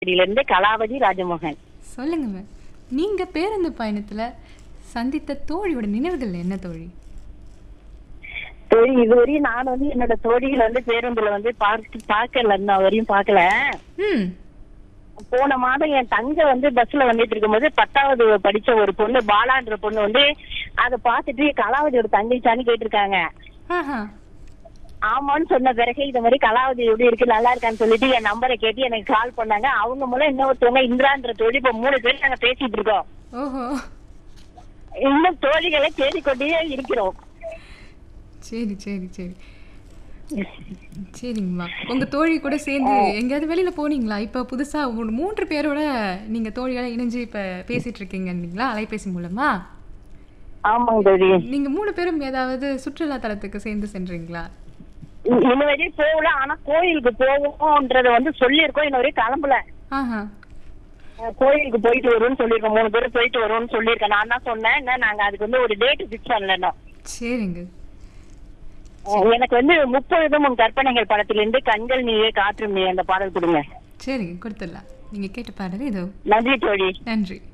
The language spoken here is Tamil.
இருந்து கலாவதி ராஜமோகன் சொல்லுங்க மேம் நீங்க பேருந்து பயணத்துல சந்தித்த தோழியோட நினைவுகள் என்ன தோழி தோழி இதுவரையும் நான் வந்து என்னோட தோழிகளை வந்து பேருந்துல வந்து பார்த்து பார்க்கல இன்ன வரையும் பார்க்கல ம் போன மாதம் என் தங்க வந்து பஸ்ல வந்துட்டு இருக்கும்போது பத்தாவது படிச்ச ஒரு பொண்ணு பாலான்ற பொண்ணு வந்து அதை பார்த்துட்டு கலாவதியோட தங்கச்சான்னு கேட்டிருக்காங்க ஆஹா ஆமான்னு சொன்ன பிறகு இந்த மாதிரி கலாவதி எப்படி இருக்கு நல்லா இருக்கான்னு சொல்லிட்டு என் நம்பரை கேட்டு எனக்கு கால் பண்ணாங்க அவங்க மூலம் இன்னொருத்தவங்க இந்திரான்ற தோழி இப்ப மூணு பேர் நாங்க பேசிட்டு இருக்கோம் ஓஹோ இன்னும் தோழிகளை தேடிக்கொண்டே இருக்கிறோம் சரி சரி சரி சரிங்கம்மா உங்க தோழி கூட சேர்ந்து எங்கேயாவது வெளியில போனீங்களா இப்ப புதுசா ஒரு மூன்று பேரோட நீங்க தோழியோட இணைஞ்சு இப்ப பேசிட்டு இருக்கீங்களா அலைபேசி மூலமா ஆமாங்க தோழி நீங்க மூணு பேரும் ஏதாவது சுற்றுலா தலத்துக்கு சேர்ந்து சென்றீங்களா இன்ன வரையும் போகல ஆனா கோயிலுக்கு போவோம்ன்றத வந்து சொல்லியிருக்கோம் இன்ன வரையும் கிளம்பல ஆஹா அஹ் கோயிலுக்கு போயிட்டு வருவோம்னு சொல்லியிருக்கோம் மூணு பேரும் போயிட்டு வருவோம்னு சொல்லியிருக்கேன் நான் தான் சொன்னேன் என்ன நாங்க அதுக்கு வந்து ஒரு டேட் ஃபிக்ஸ் பண்ணல இன்னும். சரிங்க அஹ் எனக்கு வந்து முப்பொழுதும் உன் கற்பனைகள் படத்திலிருந்து கண்கள் நீயே காற்றும் நீ அந்த பாடல் கொடுங்க சரிங்க கொடுத்துடலாம் நீங்க கேட்ட பாடல் இதோ நன்றி தோழி நன்றி